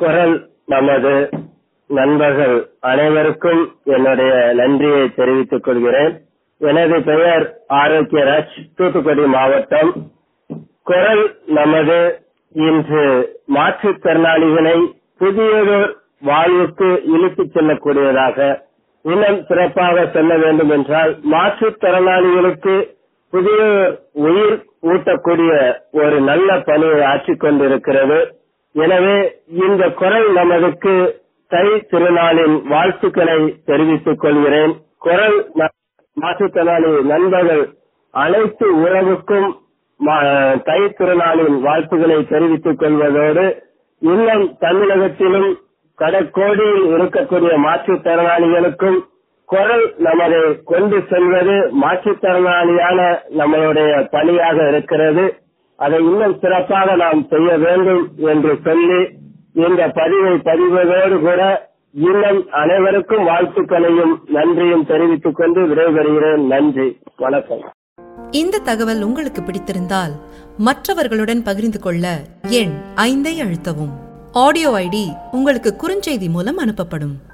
குரல் நமது நண்பர்கள் அனைவருக்கும் என்னுடைய நன்றியை தெரிவித்துக் கொள்கிறேன் எனது பெயர் ஆரோக்கியராஜ் தூத்துக்குடி மாவட்டம் குரல் நமது இன்று மாற்றுத்திறனாளிகளை புதியதொரு வாழ்வுக்கு இழுத்துச் செல்லக்கூடியதாக இன்னும் சிறப்பாக செல்ல வேண்டும் என்றால் மாற்றுத்திறனாளிகளுக்கு புதிய உயிர் ஊட்டக்கூடிய ஒரு நல்ல பணியை ஆற்றிக் கொண்டிருக்கிறது எனவே இந்த குரல் நமதுக்கு தை திருநாளின் வாழ்த்துக்களை தெரிவித்துக் கொள்கிறேன் குரல் ந- மாற்றுத்திறனாளி நண்பர்கள் அனைத்து உறவுக்கும் மா- தை திருநாளின் வாழ்த்துக்களை தெரிவித்துக் கொள்வதோடு இன்னும் தமிழகத்திலும் கடற்கோடியில் இருக்கக்கூடிய மாற்றுத்திறனாளிகளுக்கும் குரல் நமதை கொண்டு செல்வது மாற்றுத்திறனாளியான நம்மளுடைய பணியாக இருக்கிறது அதை இன்னும் சிறப்பாக நாம் செய்ய வேண்டும் என்று சொல்லி இந்த பதிவை பதிவதோடு கூட இன்னும் அனைவருக்கும் வாழ்த்துக்களையும் நன்றியும் தெரிவித்துக் கொண்டு விடைபெறுகிறேன் நன்றி வணக்கம் இந்த தகவல் உங்களுக்கு பிடித்திருந்தால் மற்றவர்களுடன் பகிர்ந்து கொள்ள எண் ஐந்தை அழுத்தவும் ஆடியோ ஐடி உங்களுக்கு குறுஞ்செய்தி மூலம் அனுப்பப்படும்